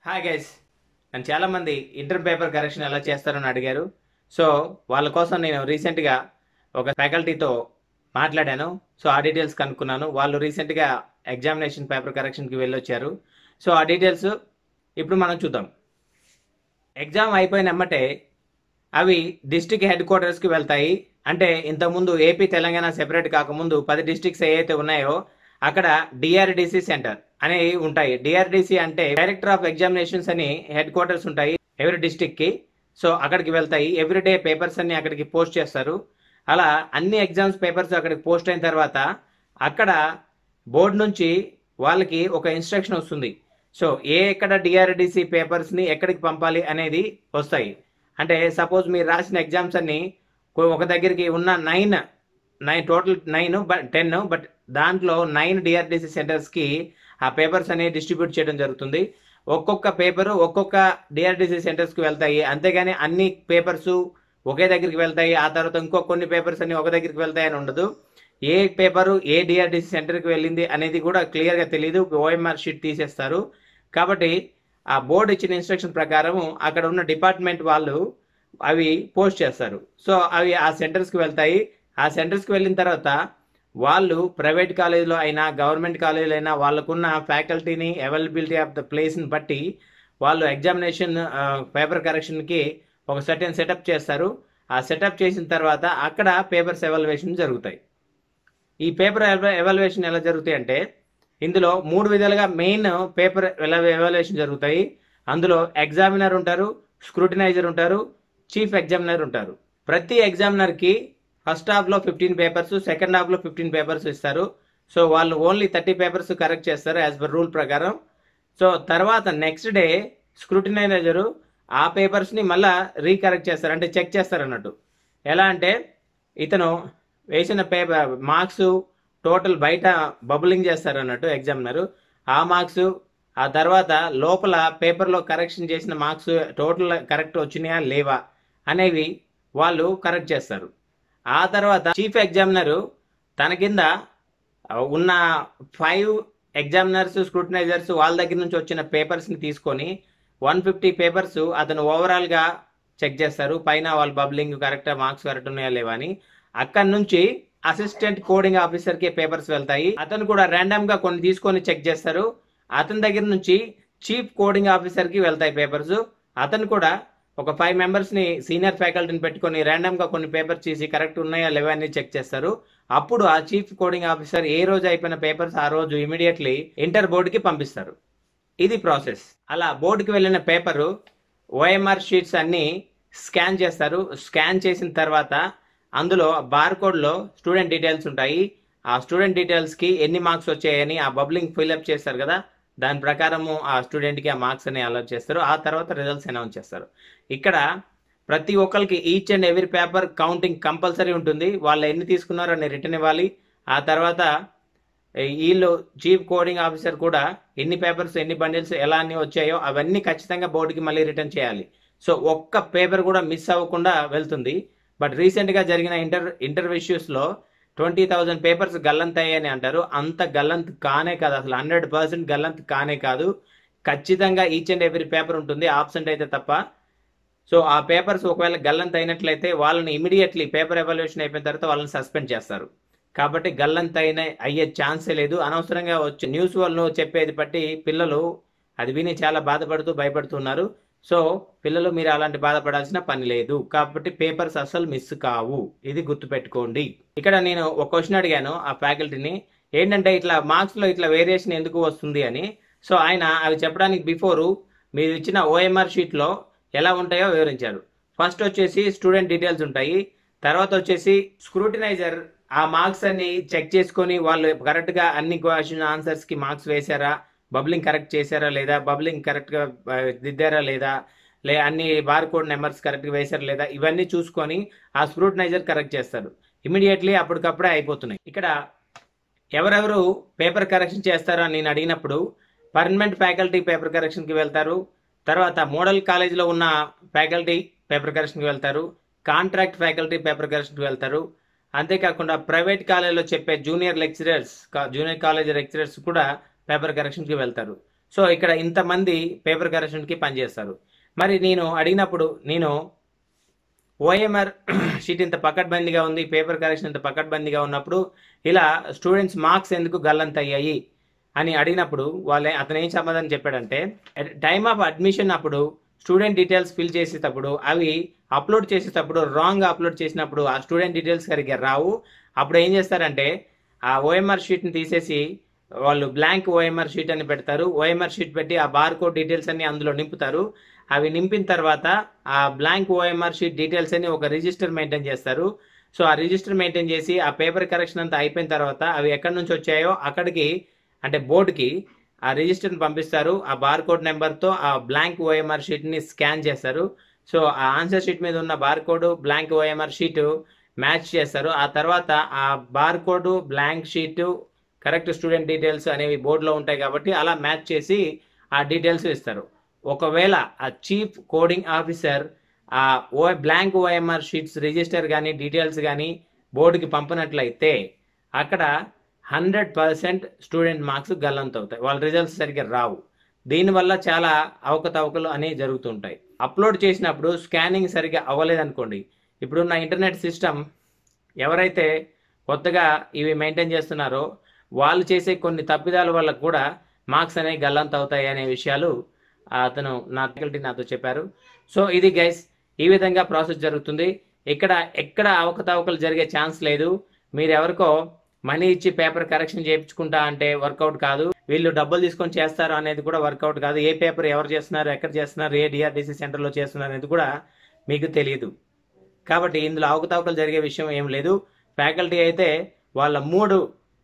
hi guys నన్ను చాలా మంది ఇంటర్ పేపర్ కరెక్షన్ ఎలా చేస్తారని అడిగారు సో వాళ్ళ కోసం నేను రీసెంట్గా ఒక ఫ్యాకల్టీతో మాట్లాడాను సో ఆ డీటెయిల్స్ కనుక్కున్నాను వాళ్ళు రీసెంట్గా ఎగ్జామినేషన్ పేపర్ కరెక్షన్కి వెళ్ళొచ్చారు సో ఆ డీటెయిల్స్ ఇప్పుడు మనం చూద్దాం ఎగ్జామ్ అయిపోయిన ఎమ్మటే అవి డిస్టిక్ హెడ్ క్వార్టర్స్కి వెళ్తాయి అంటే ఇంతకుముందు ఏపీ తెలంగాణ సెపరేట్ కాకముందు పది డిస్ట్రిక్ట్స్ ఏవైతే ఉన్నాయో అక్కడ డిఆర్డిసి సెంటర్ అనేవి ఉంటాయి డిఆర్డిసి అంటే డైరెక్టర్ ఆఫ్ ఎగ్జామినేషన్స్ అని హెడ్ క్వార్టర్స్ ఉంటాయి ఎవరి డిస్టిక్ కి సో అక్కడికి వెళ్తాయి ఎవ్రీ డే పేపర్స్ అన్ని అక్కడికి పోస్ట్ చేస్తారు అలా అన్ని ఎగ్జామ్స్ పేపర్స్ అక్కడికి పోస్ట్ అయిన తర్వాత అక్కడ బోర్డు నుంచి వాళ్ళకి ఒక ఇన్స్ట్రక్షన్ వస్తుంది సో ఏ ఎక్కడ డిఆర్డిసి పేపర్స్ ని ఎక్కడికి పంపాలి అనేది వస్తాయి అంటే సపోజ్ మీరు రాసిన ఎగ్జామ్స్ అన్ని కొ- ఒక దగ్గరికి ఉన్న nine nine total nine but ten but దాంట్లో నైన్ డిఆర్డిసి సెంటర్స్ కి ఆ పేపర్స్ అనేవి డిస్ట్రిబ్యూట్ చేయడం జరుగుతుంది ఒక్కొక్క పేపర్ ఒక్కొక్క డిఆర్డిసి సెంటర్స్ కి వెళ్తాయి అంతేగాని అన్ని పేపర్స్ ఒకే దగ్గరికి వెళ్తాయి ఆ తర్వాత ఇంకో కొన్ని పేపర్స్ అన్ని ఒక దగ్గరికి వెళ్తాయి అని ఉండదు ఏ పేపరు ఏ డిఆర్డిసి సెంటర్కి వెళ్ళింది అనేది కూడా క్లియర్గా తెలియదు ఓఎంఆర్ షీట్ తీసేస్తారు కాబట్టి ఆ బోర్డు ఇచ్చిన ఇన్స్ట్రక్షన్ ప్రకారం అక్కడ ఉన్న డిపార్ట్మెంట్ వాళ్ళు అవి పోస్ట్ చేస్తారు సో అవి ఆ సెంటర్స్కి వెళ్తాయి ఆ సెంటర్స్కి వెళ్ళిన తర్వాత వాళ్ళు ప్రైవేట్ కాలేజీలో అయినా గవర్నమెంట్ కాలేజీలో అయినా వాళ్ళకున్న ఫ్యాకల్టీని అవైలబిలిటీ ఆఫ్ ద ప్లేస్ని బట్టి వాళ్ళు ఎగ్జామినేషన్ పేపర్ కరెక్షన్కి ఒక సర్టెన్ సెటప్ చేస్తారు ఆ సెటప్ చేసిన తర్వాత అక్కడ పేపర్స్ ఎవాల్యుయేషన్ జరుగుతాయి ఈ పేపర్ ఎవాల్యుయేషన్ ఎలా జరుగుతాయి అంటే ఇందులో మూడు విధాలుగా మెయిన్ పేపర్ ఎవాల్యుయేషన్ జరుగుతాయి అందులో ఎగ్జామినర్ ఉంటారు స్క్రూటినైజర్ ఉంటారు చీఫ్ ఎగ్జామినర్ ఉంటారు ప్రతి ఎగ్జామినర్ కి ఫస్ట్ హాఫ్ లో ఫిఫ్టీన్ పేపర్స్ సెకండ్ హాఫ్ లో ఫిఫ్టీన్ పేపర్స్ ఇస్తారు సో వాళ్ళు ఓన్లీ థర్టీ పేపర్స్ కరెక్ట్ చేస్తారు యాజ్ పర్ రూల్ ప్రకారం సో తర్వాత నెక్స్ట్ డే స్క్రూటినైజరు ఆ పేపర్స్ ని మళ్ళా రీకరెక్ట్ చేస్తారు అంటే చెక్ చేస్తారు అన్నట్టు ఎలా అంటే ఇతను వేసిన పేపర్ మార్క్స్ టోటల్ బయట బబులింగ్ చేస్తారు అన్నట్టు ఎగ్జామినర్ ఆ మార్క్స్ ఆ తర్వాత లోపల పేపర్లో కరెక్షన్ చేసిన మార్క్స్ టోటల్ కరెక్ట్ వచ్చినాయా లేవా అనేవి వాళ్ళు కరెక్ట్ చేస్తారు ఆ తర్వాత చీఫ్ ఎగ్జామినర్ తన కింద ఉన్న ఫైవ్ ఎగ్జామినర్స్ స్క్రూటినైజర్స్ వాళ్ళ దగ్గర నుంచి వచ్చిన పేపర్స్ ని తీసుకొని వన్ ఫిఫ్టీ పేపర్స్ అతను ఓవరాల్ గా చెక్ చేస్తారు పైన వాళ్ళ బబ్లింగ్ కరెక్ట్ మార్క్స్ కరెక్ట్ ఉన్నాయా లేవా అని అక్కడి నుంచి అసిస్టెంట్ కోడింగ్ ఆఫీసర్ కి పేపర్స్ వెళ్తాయి అతను కూడా ర్యాండమ్ గా కొన్ని తీసుకొని చెక్ చేస్తారు అతని దగ్గర నుంచి చీఫ్ కోడింగ్ ఆఫీసర్ కి వెళ్తాయి పేపర్స్ అతను కూడా ఒక ఫైవ్ మెంబర్స్ ని సీనియర్ ఫ్యాకల్టీని పెట్టుకొని ర్యాండమ్ గా కొన్ని పేపర్స్ చేసి కరెక్ట్ ఉన్నాయా లేవా అని చెక్ చేస్తారు అప్పుడు ఆ చీఫ్ కోడింగ్ ఆఫీసర్ ఏ రోజు అయిపోయిన పేపర్స్ ఆ రోజు ఇమీడియట్లీ ఇంటర్ బోర్డుకి పంపిస్తారు ఇది ప్రాసెస్ అలా బోర్డుకి వెళ్ళిన పేపరు ఓఎంఆర్ షీట్స్ అన్ని స్కాన్ చేస్తారు స్కాన్ చేసిన తర్వాత అందులో బార్ లో స్టూడెంట్ డీటెయిల్స్ ఉంటాయి ఆ స్టూడెంట్ డీటెయిల్స్ కి ఎన్ని మార్క్స్ వచ్చాయని ఆ బబ్లింగ్ ఫిల్అప్ చేస్తారు కదా దాని ప్రకారము ఆ స్టూడెంట్ కి ఆ మార్క్స్ అని అలర్ట్ చేస్తారు ఆ తర్వాత రిజల్ట్స్ అనౌన్స్ చేస్తారు ఇక్కడ ప్రతి ఒక్కరికి each and every paper counting compulsory ఉంటుంది వాళ్ళు ఎన్ని తీసుకున్నారో అని రిటర్న్ ఇవ్వాలి ఆ తర్వాత వీళ్ళు చీఫ్ కోడింగ్ ఆఫీసర్ కూడా ఎన్ని పేపర్స్ ఎన్ని బండిల్స్ ఎలా అన్ని వచ్చాయో అవన్నీ ఖచ్చితంగా బోర్డుకి మళ్ళీ రిటర్న్ చేయాలి సో ఒక్క పేపర్ కూడా మిస్ అవ్వకుండా వెళ్తుంది బట్ రీసెంట్ గా జరిగిన ఇంటర్ ఇంటర్వ్యూస్ లో ట్వంటీ థౌజండ్ పేపర్స్ గల్లంత్ అయ్యాయని అంటారు అంత గల్లంత్ కానే కాదు అసలు హండ్రెడ్ పర్సెంట్ గల్లంత్ కానే కాదు ఖచ్చితంగా ఈచ్ అండ్ ఎవ్రీ పేపర్ ఉంటుంది ఆబ్సెంట్ అయితే తప్ప సో ఆ పేపర్స్ ఒకవేళ గల్లంత్ అయినట్లయితే వాళ్ళని ఇమీడియట్లీ పేపర్ ఎవాల్యుయేషన్ అయిపోయిన తర్వాత వాళ్ళని సస్పెండ్ చేస్తారు కాబట్టి గల్లంత్ అయిన అయ్యే ఛాన్సే లేదు అనవసరంగా వచ్చే న్యూస్ వాళ్ళు చెప్పేది బట్టి పిల్లలు అది విని చాలా బాధపడుతూ భయపడుతున్నారు సో పిల్లలు మీరు అలాంటి బాధపడాల్సిన పని లేదు కాబట్టి పేపర్స్ అసలు మిస్ కావు ఇది గుర్తుపెట్టుకోండి ఇక్కడ నేను ఒక క్వశ్చన్ అడిగాను ఆ ఫ్యాకల్టీని ఏంటంటే ఇట్లా మార్క్స్ లో ఇట్లా వేరియేషన్ ఎందుకు వస్తుంది అని సో ఆయన అవి చెప్పడానికి బిఫోర్ మీరు ఇచ్చిన ఓఎంఆర్ షీట్ లో ఎలా ఉంటాయో వివరించారు ఫస్ట్ వచ్చేసి స్టూడెంట్ డీటెయిల్స్ ఉంటాయి తర్వాత వచ్చేసి స్క్రూటినైజర్ ఆ మార్క్స్ అన్ని చెక్ చేసుకొని వాళ్ళు కరెక్ట్ గా అన్ని క్వశ్చన్ ఆన్సర్స్ కి మార్క్స్ వేశారా బబ్లింగ్ కరెక్ట్ చేశారా లేదా బబ్లింగ్ కరెక్ట్ గా ఆ, దిద్దారా లేదా లే అన్ని బార్ కోడ్ నెంబర్స్ కరెక్ట్ గా వేశారా లేదా ఇవన్నీ చూసుకొని ఆ స్క్రూటినైజర్ కరెక్ట్ చేస్తారు ఇమీడియట్లీ అప్పటికప్పుడే అయిపోతున్నాయి ఇక్కడ ఎవరెవరు పేపర్ కరెక్షన్ చేస్తారో అని నేను అడిగినప్పుడు పర్మనెంట్ ఫ్యాకల్టీ పేపర్ కరెక్షన్ కి వెళ్తారు తర్వాత మోడల్ కాలేజీలో ఉన్న ఫ్యాకల్టీ పేపర్ కరెక్షన్ కి వెళ్తారు కాంట్రాక్ట్ ఫ్యాకల్టీ పేపర్ కరెక్షన్ కి వెళ్తారు అంతేకాకుండా ప్రైవేట్ కాలేజీలో చెప్పే junior lecturers junior college lecturers కూడా పేపర్ కరెక్షన్ కి వెళ్తారు సో ఇక్కడ ఇంతమంది పేపర్ కరెక్షన్కి పనిచేస్తారు మరి నేను అడిగినప్పుడు నేను ఓఎంఆర్ షీట్ ఇంత పకడ్బందీగా ఉంది పేపర్ కరెక్షన్ ఇంత పకడ్బందీగా ఉన్నప్పుడు ఇలా స్టూడెంట్స్ మార్క్స్ ఎందుకు గల్లంత అయ్యాయి అని అడిగినప్పుడు వాళ్ళే అతను ఏం సమాధానం చెప్పాడంటే టైమ్ ఆఫ్ అడ్మిషన్ అప్పుడు స్టూడెంట్ డీటెయిల్స్ ఫిల్ చేసేటప్పుడు అవి అప్లోడ్ చేసేటప్పుడు రాంగ్ అప్లోడ్ చేసినప్పుడు ఆ స్టూడెంట్ డీటెయిల్స్ సరిగ్గా రావు అప్పుడు ఏం చేస్తారంటే ఆ ఓఎంఆర్ షీట్ని తీసేసి వాళ్ళు బ్లాంక్ ఓఎంఆర్ షీట్ అని పెడతారు ఓఎంఆర్ షీట్ పెట్టి ఆ బార్ కోడ్ డీటెయిల్స్ అన్ని అందులో నింపుతారు అవి నింపిన తర్వాత ఆ బ్లాంక్ ఓఎంఆర్ షీట్ డీటెయిల్స్ అని ఒక రిజిస్టర్ మెయింటైన్ చేస్తారు సో ఆ రిజిస్టర్ మెయింటైన్ చేసి ఆ పేపర్ కరెక్షన్ అంతా అయిపోయిన తర్వాత అవి ఎక్కడి నుంచి వచ్చాయో అక్కడికి అంటే బోర్డుకి ఆ రిజిస్టర్ని పంపిస్తారు ఆ బార్ కోడ్ నెంబర్తో ఆ బ్లాంక్ ఓఎంఆర్ షీట్ని స్కాన్ చేస్తారు సో ఆ ఆన్సర్ షీట్ మీద ఉన్న bar code blank OMR sheet match చేస్తారు ఆ తర్వాత ఆ bar code blank sheet correct student details అనేవి బోర్డులో ఉంటాయి కాబట్టి అలా మ్యాచ్ చేసి ఆ డీటెయిల్స్ ఇస్తారు ఒకవేళ ఆ చీఫ్ కోడింగ్ ఆఫీసర్ ఆ ఓ బ్లాంక్ ఓఎంఆర్ షీట్స్ రిజిస్టర్ కానీ డీటెయిల్స్ కానీ బోర్డుకి పంపినట్లయితే అక్కడ హండ్రెడ్ పర్సెంట్ స్టూడెంట్ మార్క్స్ గల్లంత అవుతాయి వాళ్ళ రిజల్ట్స్ సరిగ్గా రావు దీనివల్ల చాలా అవకతవకలు అనేవి జరుగుతుంటాయి అప్లోడ్ చేసినప్పుడు స్కానింగ్ సరిగ్గా అవ్వలేదనుకోండి ఇప్పుడున్న ఇంటర్నెట్ సిస్టమ్ ఎవరైతే కొత్తగా ఇవి మెయింటైన్ చేస్తున్నారో వాళ్ళు చేసే కొన్ని తప్పిదాల వల్ల కూడా మార్క్స్ అనేవి గల్లంత అవుతాయి అనే విషయాలు అతను నా ఫ్యాకల్టీ నాతో చెప్పారు సో ఇది గైస్ ఈ విధంగా ప్రాసెస్ జరుగుతుంది ఇక్కడ ఎక్కడ అవకతవకలు జరిగే ఛాన్స్ లేదు మీరు ఎవరికో మనీ ఇచ్చి పేపర్ కరెక్షన్ చేయించుకుంటా అంటే వర్కౌట్ కాదు వీళ్ళు డబ్బులు తీసుకొని చేస్తారు అనేది కూడా వర్కౌట్ కాదు ఏ పేపర్ ఎవరు చేస్తున్నారు ఎక్కడ చేస్తున్నారు ఏ డిఆర్డిసి సెంటర్లో చేస్తున్నారు అనేది కూడా మీకు తెలియదు కాబట్టి ఇందులో అవకతవకలు జరిగే విషయం ఏం లేదు ఫ్యాకల్టీ అయితే వాళ్ళ మూడు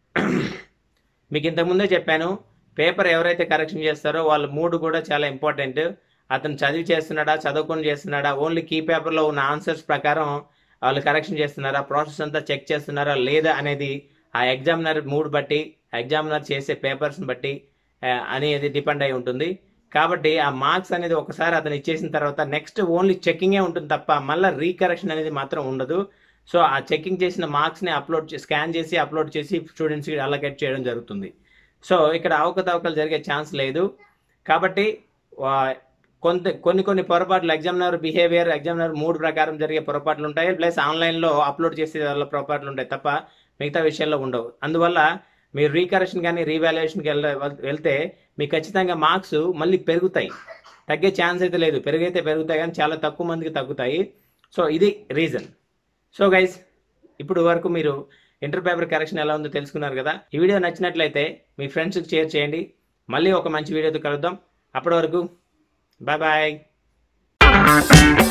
మీకు ఇంతకుముందే చెప్పాను పేపర్ ఎవరైతే కరెక్షన్ చేస్తారో వాళ్ళ మూడు కూడా చాలా ఇంపార్టెంట్ అతను చదివి చేస్తున్నాడా చదువుకొని చేస్తున్నాడా ఓన్లీ కీ పేపర్లో ఉన్న ఆన్సర్స్ ప్రకారం వాళ్ళు కరెక్షన్ చేస్తున్నారా ప్రాసెస్ అంతా చెక్ చేస్తున్నారా లేదా అనేది ఆ ఎగ్జామినర్ మూడ్ బట్టి ఎగ్జామినర్ చేసే పేపర్స్ని బట్టి ఆ, అనేది డిపెండ్ అయి ఉంటుంది కాబట్టి ఆ మార్క్స్ అనేది ఒకసారి అతను ఇచ్చేసిన తర్వాత నెక్స్ట్ ఓన్లీ చెక్కింగే ఉంటుంది తప్ప మళ్ళీ రీకరెక్షన్ అనేది మాత్రం ఉండదు సో ఆ చెక్కింగ్ చేసిన మార్క్స్ని అప్లోడ్ స్కాన్ చేసి అప్లోడ్ చేసి స్టూడెంట్స్కి అలకేట్ చేయడం జరుగుతుంది సో ఇక్కడ అవకతవకలు జరిగే ఛాన్స్ లేదు కాబట్టి వా- కొంత కొన్ని కొన్ని పొరపాట్లు ఎగ్జామినర్ బిహేవియర్ ఎగ్జామినర్ మూడ్ ప్రకారం జరిగే పొరపాట్లు ఉంటాయి ప్లస్ ఆన్లైన్లో అప్లోడ్ చేసే వాళ్ళ పొరపాట్లు ఉంటాయి తప్ప మిగతా విషయాల్లో ఉండవు అందువల్ల మీరు రీకరెక్షన్ కానీ రీవాల్యుయేషన్కి వెళ్ళ వెళ్తే మీకు ఖచ్చితంగా మార్క్స్ మళ్ళీ పెరుగుతాయి తగ్గే ఛాన్స్ అయితే లేదు పెరిగైతే పెరుగుతాయి కానీ చాలా తక్కువ మందికి తగ్గుతాయి సో ఇది రీజన్ సో గైస్ ఇప్పుడు వరకు మీరు ఇంటర్ పేపర్ కరెక్షన్ ఎలా ఉందో తెలుసుకున్నారు కదా ఈ వీడియో నచ్చినట్లయితే మీ ఫ్రెండ్స్కి షేర్ చేయండి మళ్ళీ ఒక మంచి వీడియోతో కలుద్దాం అప్పటి వరకు బాయ్ బాయ్